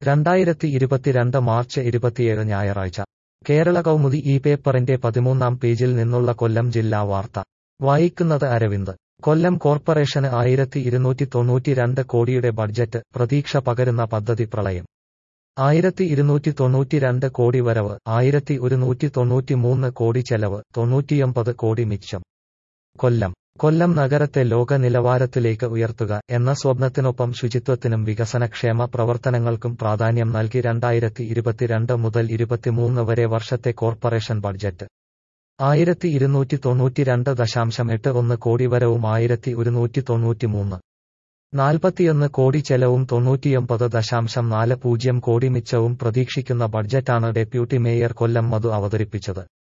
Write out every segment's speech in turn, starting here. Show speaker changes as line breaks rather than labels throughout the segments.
രണ്ടായിരത്തി ഇരുപത്തിരണ്ട് മാർച്ച് ഇരുപത്തിയേഴ് ഞായറാഴ്ച കേരള കൗമുദി ഈ പേപ്പറിന്റെ പതിമൂന്നാം പേജിൽ നിന്നുള്ള കൊല്ലം ജില്ലാ വാർത്ത വായിക്കുന്നത് അരവിന്ദ് കൊല്ലം കോർപ്പറേഷന് ആയിരത്തി ഇരുന്നൂറ്റി തൊണ്ണൂറ്റിരണ്ട് കോടിയുടെ ബഡ്ജറ്റ് പ്രതീക്ഷ പകരുന്ന പദ്ധതി പ്രളയം ആയിരത്തി ഇരുന്നൂറ്റി തൊണ്ണൂറ്റിരണ്ട് കോടി വരവ് ആയിരത്തി ഒരുന്നൂറ്റി തൊണ്ണൂറ്റിമൂന്ന് കോടി ചെലവ് തൊണ്ണൂറ്റിയൊമ്പത് കോടി മിച്ചം കൊല്ലം കൊല്ലം നഗരത്തെ ലോക നിലവാരത്തിലേക്ക് ഉയർത്തുക എന്ന സ്വപ്നത്തിനൊപ്പം ശുചിത്വത്തിനും വികസനക്ഷേമ പ്രവർത്തനങ്ങൾക്കും പ്രാധാന്യം നൽകി രണ്ടായിരത്തി ഇരുപത്തിരണ്ട് മുതൽ ഇരുപത്തിമൂന്ന് വരെ വർഷത്തെ കോർപ്പറേഷൻ ബഡ്ജറ്റ് ആയിരത്തി ഇരുന്നൂറ്റി തൊണ്ണൂറ്റിരണ്ട് ദശാംശം എട്ട് ഒന്ന് കോടി വരവും ആയിരത്തി ഒരുന്നൂറ്റി തൊണ്ണൂറ്റിമൂന്ന് നാൽപ്പത്തിയൊന്ന് കോടി ചെലവും തൊണ്ണൂറ്റിയൊമ്പത് ദശാംശം നാല് പൂജ്യം കോടി മിച്ചവും പ്രതീക്ഷിക്കുന്ന ബഡ്ജറ്റാണ് ഡെപ്യൂട്ടി മേയർ കൊല്ലം മധു അവതരിപ്പിച്ചത്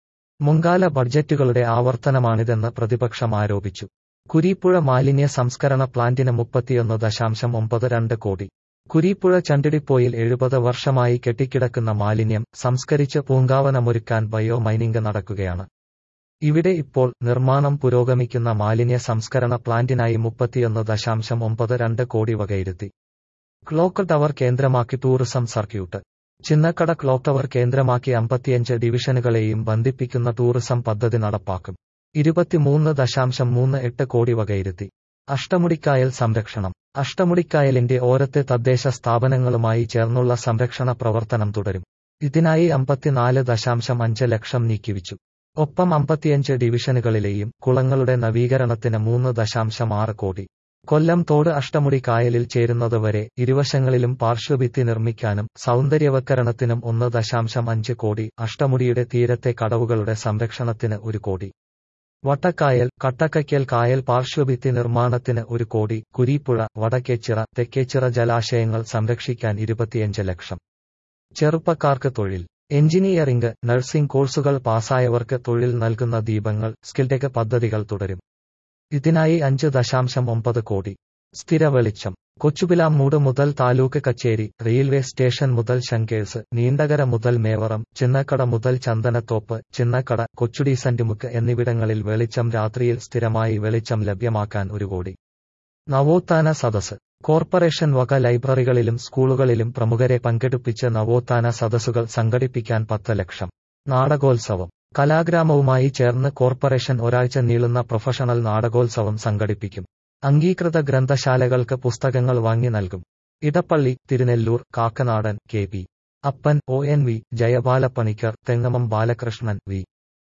മുൻകാല ബഡ്ജറ്റുകളുടെ ആവർത്തനമാണിതെന്ന് പ്രതിപക്ഷം ആരോപിച്ചു കുരീപ്പുഴ മാലിന്യ സംസ്കരണ പ്ലാന്റിന് മുപ്പത്തിയൊന്ന് ദശാംശം ഒമ്പത് രണ്ട് കോടി കുരീപ്പുഴ ചണ്ടിടിപ്പോയിൽ എഴുപത് വർഷമായി കെട്ടിക്കിടക്കുന്ന മാലിന്യം സംസ്കരിച്ച് പൂങ്കാവനമൊരുക്കാൻ ബയോ മൈനിംഗ് നടക്കുകയാണ് ഇവിടെ ഇപ്പോൾ നിർമ്മാണം പുരോഗമിക്കുന്ന മാലിന്യ സംസ്കരണ പ്ലാന്റിനായി മുപ്പത്തിയൊന്ന് ദശാംശം ഒമ്പത് രണ്ട് കോടി വകയിരുത്തി ക്ലോക്ക് ടവർ കേന്ദ്രമാക്കി tourism circuit Chinnakada clock tower കേന്ദ്രമാക്കി അമ്പത്തിയഞ്ച് ഡിവിഷനുകളെയും ബന്ധിപ്പിക്കുന്ന ടൂറിസം പദ്ധതി നടപ്പാക്കും ഇരുപത്തിമൂന്ന് ദശാംശം മൂന്ന് എട്ട് കോടി വകയിരുത്തി അഷ്ടമുടിക്കായൽ സംരക്ഷണം അഷ്ടമുടിക്കായലിന്റെ ഓരത്തെ തദ്ദേശ സ്ഥാപനങ്ങളുമായി ചേർന്നുള്ള സംരക്ഷണ പ്രവർത്തനം തുടരും ഇതിനായി അമ്പത്തിനാല് ദശാംശം അഞ്ച് ലക്ഷം നീക്കിവച്ചു ഒപ്പം അമ്പത്തിയഞ്ച് ഡിവിഷനുകളിലെയും കുളങ്ങളുടെ നവീകരണത്തിന് മൂന്ന് ദശാംശം ആറ് കോടി കൊല്ലം തോട് അഷ്ടമുടി കായലിൽ ചേരുന്നതുവരെ ഇരുവശങ്ങളിലും പാർശ്വഭിത്തി നിർമ്മിക്കാനും സൗന്ദര്യവൽക്കരണത്തിനും ഒന്ന് ദശാംശം അഞ്ച് കോടി അഷ്ടമുടിയുടെ തീരത്തെ കടവുകളുടെ സംരക്ഷണത്തിന് ഒരു കോടി വട്ടക്കായൽ കട്ടക്കയ്ക്കൽ കായൽ പാർശ്വഭിത്തി നിർമ്മാണത്തിന് ഒരു കോടി കുരീപ്പുഴ വടക്കേച്ചിറ തെക്കേച്ചിറ ജലാശയങ്ങൾ സംരക്ഷിക്കാൻ ഇരുപത്തിയഞ്ച് ലക്ഷം ചെറുപ്പക്കാർക്ക് തൊഴിൽ എഞ്ചിനീയറിംഗ് നഴ്സിംഗ് കോഴ്സുകൾ പാസ്സായവർക്ക് തൊഴിൽ നൽകുന്ന ദീപങ്ങൾ സ്കിൽടെക് പദ്ധതികൾ തുടരും ഇതിനായി അഞ്ച് ദശാംശം ഒമ്പത് കോടി സ്ഥിര വെളിച്ചം കൊച്ചുപിലാമൂട് മുതൽ താലൂക്ക് കച്ചേരി റെയിൽവേ സ്റ്റേഷൻ മുതൽ ശങ്കേഴ്സ് നീണ്ടകര മുതൽ മേവറം ചിന്നക്കട മുതൽ ചന്ദനത്തോപ്പ് ചിന്നക്കട കൊച്ചുടി സന്റിമുക്ക് എന്നിവിടങ്ങളിൽ വെളിച്ചം രാത്രിയിൽ സ്ഥിരമായി വെളിച്ചം ലഭ്യമാക്കാൻ ഒരു കോടി നവോത്ഥാന സദസ് കോർപ്പറേഷൻ വക ലൈബ്രറികളിലും സ്കൂളുകളിലും പ്രമുഖരെ പങ്കെടുപ്പിച്ച് നവോത്ഥാന സദസ്സുകൾ സംഘടിപ്പിക്കാൻ പത്ത് ലക്ഷം നാടകോത്സവം കലാഗ്രാമവുമായി ചേർന്ന് കോർപ്പറേഷൻ ഒരാഴ്ച നീളുന്ന പ്രൊഫഷണൽ നാടകോത്സവം സംഘടിപ്പിക്കും അംഗീകൃത ഗ്രന്ഥശാലകൾക്ക് പുസ്തകങ്ങൾ വാങ്ങി നൽകും Edappally Thirunelloor Kakkanadan K P Appan O N V Jayabalappanicker Thengamam Balakrishnan V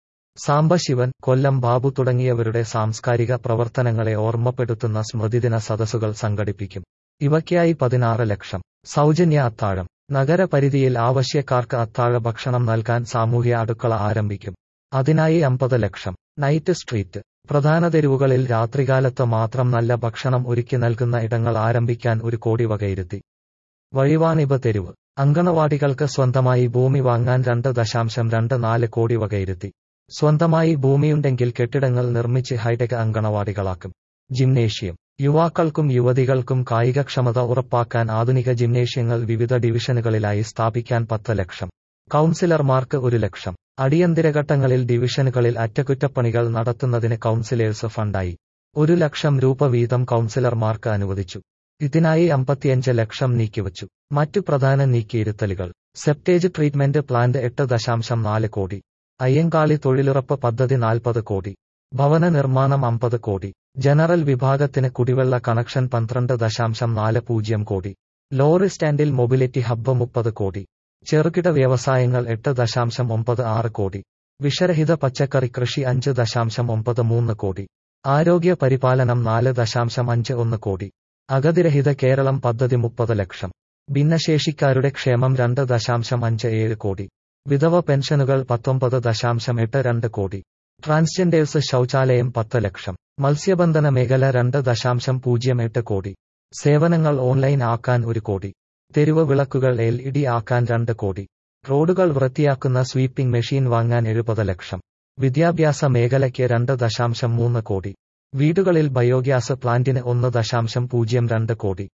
Sambasivan Kollam Babu തുടങ്ങിയവരുടെ സാംസ്കാരിക പ്രവർത്തനങ്ങളെ ഓർമ്മപ്പെടുത്തുന്ന സ്മൃതിദിന സദസ്സുകൾ സംഘടിപ്പിക്കും ഇവയ്ക്കായി പതിനാറ് ലക്ഷം സൗജന്യ അത്താഴം നഗരപരിധിയിൽ ആവശ്യക്കാർക്ക് അത്താഴ ഭക്ഷണം നൽകാൻ സാമൂഹ്യ അടുക്കള ആരംഭിക്കും അതിനായി അമ്പത് ലക്ഷം നൈറ്റ് സ്ട്രീറ്റ് പ്രധാന തെരുവുകളിൽ രാത്രികാലത്ത് മാത്രം നല്ല ഭക്ഷണം ഒരുക്കി നൽകുന്ന ഇടങ്ങൾ ആരംഭിക്കാൻ ഒരു കോടി വകയിരുത്തി വഴിവാണിഭ തെരുവ് അങ്കണവാടികൾക്ക് സ്വന്തമായി ഭൂമി വാങ്ങാൻ രണ്ട് ദശാംശം രണ്ട് നാല് കോടി വകയിരുത്തി സ്വന്തമായി ഭൂമിയുണ്ടെങ്കിൽ കെട്ടിടങ്ങൾ നിർമ്മിച്ച് ഹൈടെക് അങ്കണവാടികളാക്കും ജിംനേഷ്യം യുവാക്കൾക്കും യുവതികൾക്കും കായികക്ഷമത ഉറപ്പാക്കാൻ ആധുനിക ജിംനേഷ്യങ്ങൾ വിവിധ ഡിവിഷനുകളിലായി സ്ഥാപിക്കാൻ പത്ത് ലക്ഷം കൗൺസിലർമാർക്ക് ഒരു ലക്ഷം അടിയന്തര ഘട്ടങ്ങളിൽ ഡിവിഷനുകളിൽ അറ്റകുറ്റപ്പണികൾ നടത്തുന്നതിന് കൗൺസിലേഴ്സ് ഫണ്ടായി ഒരു ലക്ഷം രൂപ വീതം കൗൺസിലർമാർക്ക് അനുവദിച്ചു ഇതിനായി അമ്പത്തിയഞ്ച് ലക്ഷം നീക്കിവച്ചു മറ്റു പ്രധാന നീക്കിയിരുത്തലുകൾ സെപ്റ്റേജ് ട്രീറ്റ്മെന്റ് പ്ലാന്റ് എട്ട് ദശാംശം നാല് കോടി അയ്യങ്കാളി തൊഴിലുറപ്പ് പദ്ധതി നാൽപ്പത് കോടി ഭവന നിർമ്മാണം അമ്പത് കോടി ജനറൽ വിഭാഗത്തിന് കുടിവെള്ള കണക്ഷൻ പന്ത്രണ്ട് ദശാംശം നാല് പൂജ്യം കോടി ലോറി സ്റ്റാൻഡിൽ മൊബിലിറ്റി ഹബ്ബ് മുപ്പത് കോടി ചെറുകിട വ്യവസായങ്ങൾ എട്ട് ദശാംശം ഒമ്പത് ആറ് കോടി വിഷരഹിത പച്ചക്കറി കൃഷി അഞ്ച് ദശാംശം ഒമ്പത് മൂന്ന് കോടി ആരോഗ്യ പരിപാലനം നാല് ദശാംശം അഞ്ച് ഒന്ന് കോടി അഗതിരഹിത കേരളം പദ്ധതി മുപ്പത് ലക്ഷം ഭിന്നശേഷിക്കാരുടെ ക്ഷേമം രണ്ട് ദശാംശം അഞ്ച് ഏഴ് കോടി വിധവ പെൻഷനുകൾ പത്തൊമ്പത് ദശാംശം എട്ട് രണ്ട് കോടി ട്രാൻസ്ജെൻഡേഴ്സ് ശൗചാലയം പത്ത് ലക്ഷം മത്സ്യബന്ധന മേഖല രണ്ട് ദശാംശം പൂജ്യം എട്ട് കോടി സേവനങ്ങൾ ഓൺലൈൻ ആക്കാൻ ഒരു കോടി തെരുവ് വിളക്കുകൾ എൽ ഇ ഡി ആക്കാൻ രണ്ട് കോടി റോഡുകൾ വൃത്തിയാക്കുന്ന സ്വീപ്പിംഗ് മെഷീൻ വാങ്ങാൻ എഴുപത് ലക്ഷം വിദ്യാഭ്യാസ മേഖലയ്ക്ക് രണ്ട് ദശാംശം മൂന്ന് കോടി വീടുകളിൽ ബയോഗ്യാസ് പ്ലാന്റിന് ഒന്ന് ദശാംശം പൂജ്യം രണ്ട് കോടി